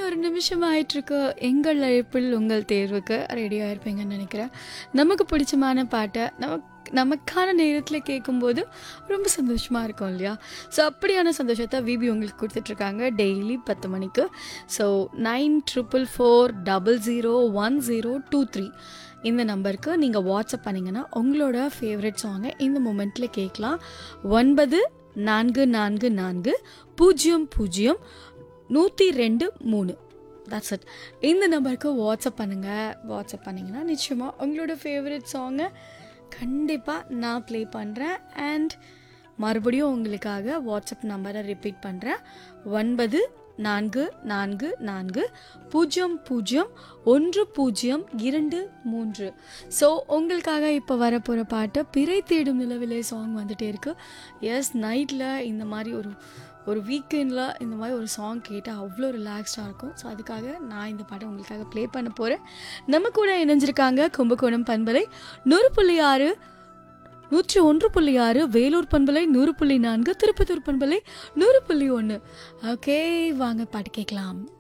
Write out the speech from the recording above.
பதினோரு நிமிஷம் ஆயிட்டிருக்கு எங்கள் அழைப்பில் உங்கள் தேர்வுக்கு ரெடியாக இருப்பீங்கன்னு நினைக்கிறேன் நமக்கு பிடிச்சமான பாட்டை நமக்கு நமக்கான நேரத்தில் கேட்கும்போது ரொம்ப சந்தோஷமாக இருக்கும் இல்லையா ஸோ அப்படியான சந்தோஷத்தை விபி உங்களுக்கு கொடுத்துட்ருக்காங்க டெய்லி பத்து மணிக்கு so nine triple four double zero one zero two three இந்த நம்பருக்கு நீங்கள் வாட்ஸ்அப் பண்ணிங்கன்னா உங்களோட ஃபேவரட் சாங்கை இந்த மூமெண்ட்டில் கேட்கலாம் ஒன்பது நான்கு நான்கு நான்கு பூஜ்ஜியம் பூஜ்ஜியம் நூற்றி ரெண்டு மூணு தட்ஸ் இட் இந்த நம்பருக்கு வாட்ஸ்அப் பண்ணுங்கள் வாட்ஸ்அப் பண்ணிங்கன்னா நிச்சயமாக உங்களோட ஃபேவரட் சாங்கை கண்டிப்பாக நான் ப்ளே பண்ணுறேன் அண்ட் மறுபடியும் உங்களுக்காக வாட்ஸ்அப் நம்பரை ரிப்பீட் பண்ணுறேன் ஒன்பது நான்கு நான்கு நான்கு பூஜ்ஜியம் பூஜ்ஜியம் ஒன்று பூஜ்ஜியம் இரண்டு மூன்று ஸோ உங்களுக்காக இப்போ வரப்போகிற பாட்டு பிறை தேடும் நிலவிலே சாங் வந்துட்டே இருக்கு எஸ் நைட்டில் இந்த மாதிரி ஒரு ஒரு வீக்கெண்டில் இந்த மாதிரி ஒரு சாங் கேட்டால் அவ்வளோ ரிலாக்ஸ்டாக இருக்கும் ஸோ அதுக்காக நான் இந்த பாட்டை உங்களுக்காக ப்ளே பண்ண போகிறேன் நம்ம கூட இணைஞ்சிருக்காங்க கும்பகோணம் பண்பலை நூறு புள்ளி ஆறு நூற்றி ஒன்று புள்ளி ஆறு வேலூர் பண்பலை நூறு புள்ளி நான்கு திருப்பத்தூர் பண்பலை நூறு புள்ளி ஒன்று ஓகே வாங்க பாட்டு கேட்கலாம்